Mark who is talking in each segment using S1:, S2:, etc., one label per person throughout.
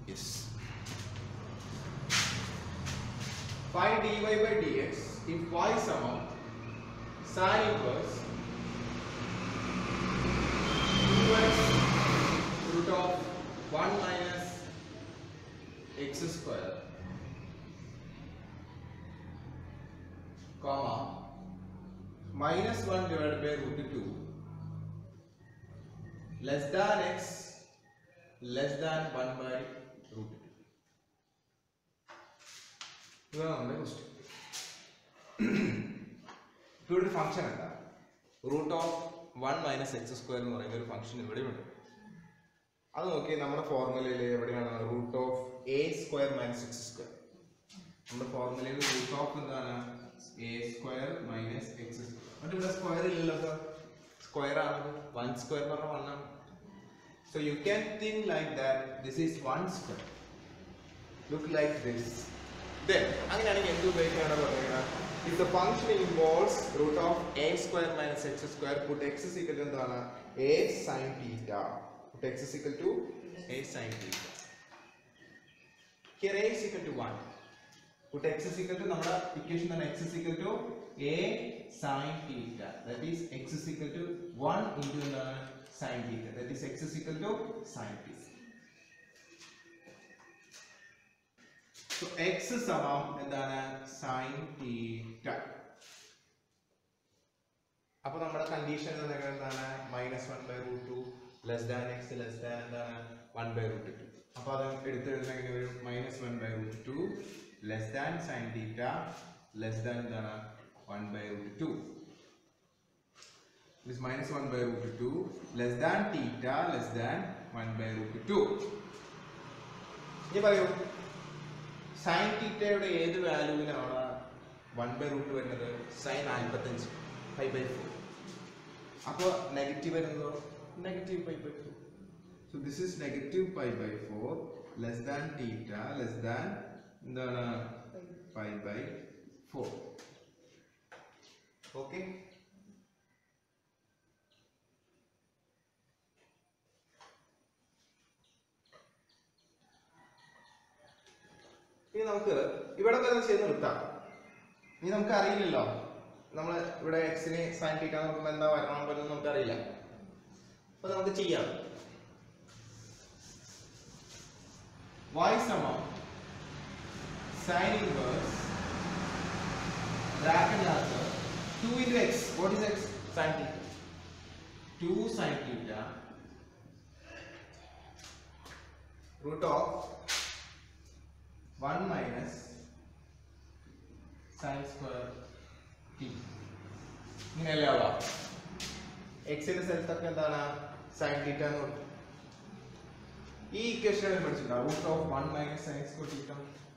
S1: Yes find dy by dx if y സമം sin inverse 2x root of 1 minus x square comma minus 1 divided by root 2 less than x less than 1 by root 2 ഇതാണ് നമ്മുടെ question ഇപ്പോൾ ഇവിടെ ഒരു function ഉണ്ട് root of one minus X square എന്ന് പറയുന്ന ഒരു ഫംഗ്ഷൻ ഇവിടെയുണ്ട് അത് നോക്കി നമ്മുടെ ഫോർമുലയിൽ എവിടെയാണ് root of a square minus X square നമ്മുടെ ഫോർമുലയിൽ റൂട്ട് ഓഫ് എന്താണ് എ സ്ക്വയർ മൈനസ് എക്സ് എന്നിട്ട് ഇവിടെ സ്ക്വയർ ഇല്ലല്ലോ സ്ക്വയർ ആണ് വൺ സ്ക്വയർ എന്ന് പറഞ്ഞാൽ വൺ ആണ് so you can think like that this is one square look like this then അങ്ങനെയാണെങ്കിൽ എന്ത് ഉപയോഗിക്കാനാണ് പറയുന്നത് if the function involves root of a square minus x square put x is equal to എന്താണ് a sin theta put x is equal to a sin theta here a is equal to 1 put x is equal to നമ്മുടെ equation തന്നെ x is equal to a sin theta that is x is equal to 1 into എന്താണ് sin theta that is x is equal to sin theta So x സമം എന്താണ് sin തീറ്റ അപ്പൊ നമ്മുടെ condition എന്താണ് minus one by root two less than x less than എന്താണ് one by root two അപ്പൊ അത് എടുത്തെഴുതുന്ന എങ്ങനെ വരും minus one by root two less than sine theta less than എന്താണ് one by root two is minus 1 by root 2 less than theta less than 1 by root 2 ഇനി പറയൂ sine തീറ്റയുടെ ഏത് വാല്യൂവിനാണ് വൺ ബൈ റൂട്ട് വരുന്നത് സൈൻ നാൽപ്പത്തഞ്ച് five by four അപ്പോൾ negative വരുന്നതോ negative five by four so this is negative five by four less than theta less than എന്താണ് ഫൈവ് ബൈ ഫോർ ഓക്കെ ഇനി നമുക്ക് ഇവിടെ വരെ ചെയ്ത് നിർത്താം ഇനി നമുക്ക് അറിയില്ലല്ലോ നമ്മൾ ഇവിടെ എക്സിന് സൈൻ തീറ്റ നോക്കുമ്പോൾ എന്താ വരണം എന്ന് നമുക്ക് അറിയില്ല അപ്പൊ നമുക്ക് ചെയ്യാം y സമം sin inverse ബ്രാക്കറ്റിനകത്ത് 2 into x what is x sin theta 2 sin theta root of 1 minus sin square t ഇങ്ങനെയല്ലേ ആവുക എക്സിന്റെ സ്ഥലത്തൊക്കെ എന്താണ് സൈൻ തീറ്റ എന്ന് കൊടുത്തു ഈ ഇക്വേഷൻ പഠിച്ചിട്ടുണ്ടാവും root of one minus sine square theta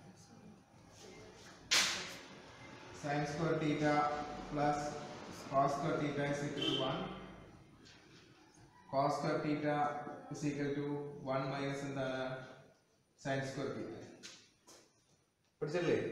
S1: sine square theta plus cos square theta is equal to one cos square theta is equal to one minus എന്താണ് സൈൻ സ്ക്വയർ തീറ്റ പഠിച്ചല്ലേ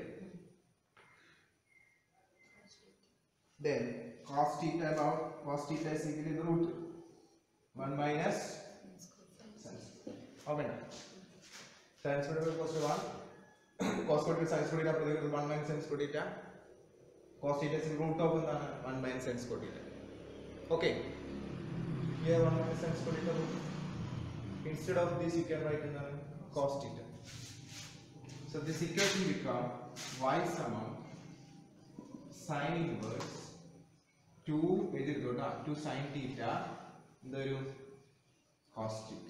S1: then cos theta about cos theta is equal to the root 1 minus sin square okay sin square is equal to 1 cos square is sin square അപ്പോഴത്തേക്ക് 1 minus sin square theta cos theta is root of എന്താണ് 1 minus sin square theta okay here 1 minus sin square theta root instead of this you can write എന്താണ് cos theta So this equation become y സമം sin inverse 2 എഴുതിരുന്നോട്ടാ 2 sin theta എന്തൊരു cos theta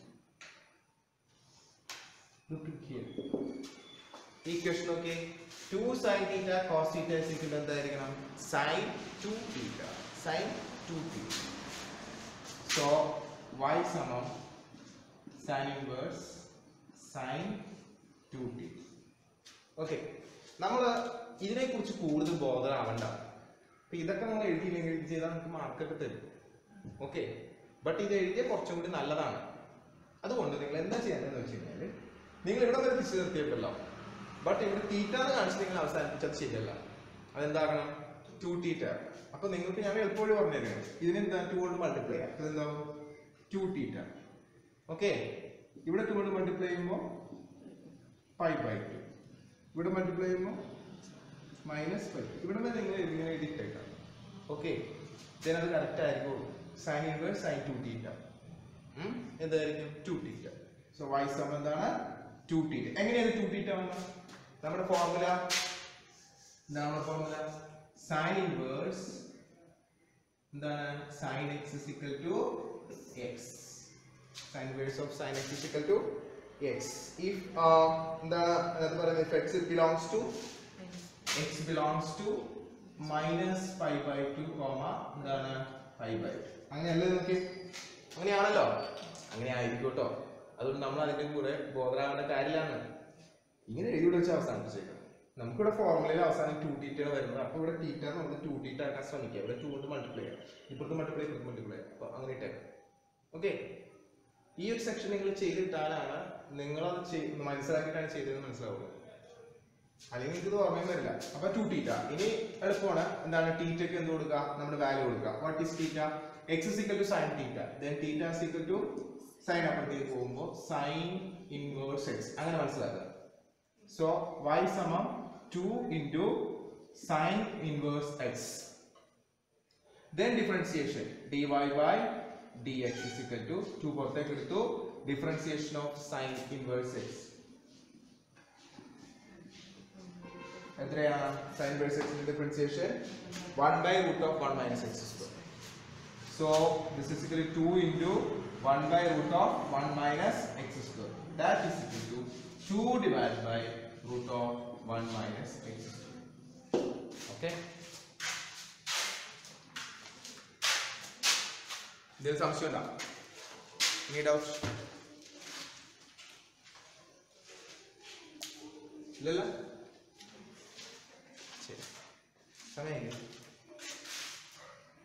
S1: Look here. Equation okay 2 sin theta cos theta is equal to എന്തായിരിക്കണം sin 2 theta sin 2 theta so y സമം sin inverse sin 2 theta okay നമ്മൾ ഇതിനെക്കുറിച്ച് കൂടുതൽ ബോധരാവണ്ട അപ്പൊ ഇതൊക്കെ നമ്മൾ എഴുതിയില്ലെങ്കിൽ ഇത് ചെയ്താൽ നമുക്ക് മാർക്കൊക്കെ തരും ഓക്കെ ബട്ട് ഇത് എഴുതിയ കുറച്ചും കൂടി നല്ലതാണ് അതുകൊണ്ട് നിങ്ങൾ എന്താ ചെയ്യേണ്ടതെന്ന് വെച്ച് കഴിഞ്ഞാൽ നിങ്ങൾ ഇവിടെ വരെ തിരിച്ചു നിർത്തിയല്ലോ ബട്ട് ഇവിടെ തീറ്റ എന്ന് കാണിച്ച് നിങ്ങൾ അവസാനിപ്പിച്ചത് ശരിയല്ല അതെന്താകണം ടു തീറ്റ അപ്പൊ നിങ്ങൾക്ക് ഞാൻ എളുപ്പവഴി പറഞ്ഞു തരുന്നത് ഇതിനെന്താ ടു കൊണ്ട് മൾട്ടിപ്ലൈ അതെന്താവും ടു തീറ്റ ഓക്കെ ഇവിടെ ടു കൊണ്ട് മൾട്ടിപ്ലൈ ചെയ്യുമ്പോൾ പൈ ബൈ ടു ഇവിടെ മൾട്ടിപ്ലൈ ചെയ്യുമ്പോൾ മൈനസ് പൈ ഇവിടെ നിന്ന് നിങ്ങൾ ഇങ്ങനെ എഴുതിയിട്ടേക്കാം ഓക്കെ ഇതിനത് കറക്റ്റ് ആയിരിക്കും sine inverse sine two theta എന്തായിരിക്കും two theta so y sum എന്താണ് ടു തീറ്റ എങ്ങനെയാണ് ടു തീറ്റ വന്നത് നമ്മുടെ ഫോർമുല എന്താണ് ഫോർമുല സൈൻ ഇൻവേഴ്സ് എന്താണ് sine x is equal to x sine inverse of sine x is equal to X if എന്താണ് അതിനകത്ത് പറയുന്നത് if x belongs to x belongs to minus five by two comma എന്താണ് five by two അങ്ങനെയല്ലേ നോക്കി അങ്ങനെയാണല്ലോ അങ്ങനെ ആയിരിക്കും കേട്ടോ അതുകൊണ്ട് നമ്മൾ അതിന്റെ കൂടെ ബോധരാവേണ്ട കാര്യമില്ലാണ് ഇങ്ങനെ എഴുതി വെച്ച് അവസാനിപ്പിച്ചേക്കണം നമുക്കിവിടെ ഫോർമുലയിൽ അവസാനം ടു ടീറ്റാണ് വരുന്നത് അപ്പോൾ ഇവിടെ ടീറ്റ നമ്മൾ ടു ടീറ്റ ആക്കാൻ ശ്രമിക്കുക ഇവിടെ ടു കൊണ്ട് മൾട്ടിപ്ലൈ ചെയ്യാം ഇപ്പുറത്ത് മൾട്ടിപ്ലൈ ഇപ്പുറത്ത് മൾട്ടിപ്ലൈ ചെയ്യാം അപ്പോൾ അങ്ങനെ ഇട്ടേക്കാം ഓക്കെ ഈ ഒരു സെക്ഷൻ നിങ്ങൾ ചെയ്തിട്ടാലാണ് നിങ്ങളത് ചെയ്- മനസ്സിലാക്കിയിട്ടാണ് ചെയ്തതെന്ന് മനസ്സിലാവുള്ളൂ അല്ലെങ്കിൽ നിങ്ങൾക്ക് ഇത് ഓർമ്മയും വരില്ല അപ്പൊ ടു ടീറ്റ ഇനി എളുപ്പമാണ് എന്താണ് ടീറ്റയ്ക്ക് എന്ത് കൊടുക്കുക നമ്മുടെ വാല്യൂ കൊടുക്കുക what is theta x is equal to sine theta then theta is equal to sine അപ്പുറത്തേക്ക് പോകുമ്പോൾ സൈൻ ഇൻവേഴ്സ് എക്സ് അങ്ങനെ മനസ്സിലാക്കുക സോ വൈ സമം two into sine inverse x then differentiation dy by dx is equal to 2 പുറത്തേക്ക് എടുത്തു differentiation of sin inverse x എത്രയാണ് sin inverse x ന്റെ differentiation 1 by root of 1 minus x square so this is equal to 2 into 1 by root of 1 minus x square that is equal to 2 divided by root of 1 minus x square okay എന്തെങ്കിലും സംശയം ഉണ്ടോ any doubt ഇല്ലല്ലോ ശരി സമയം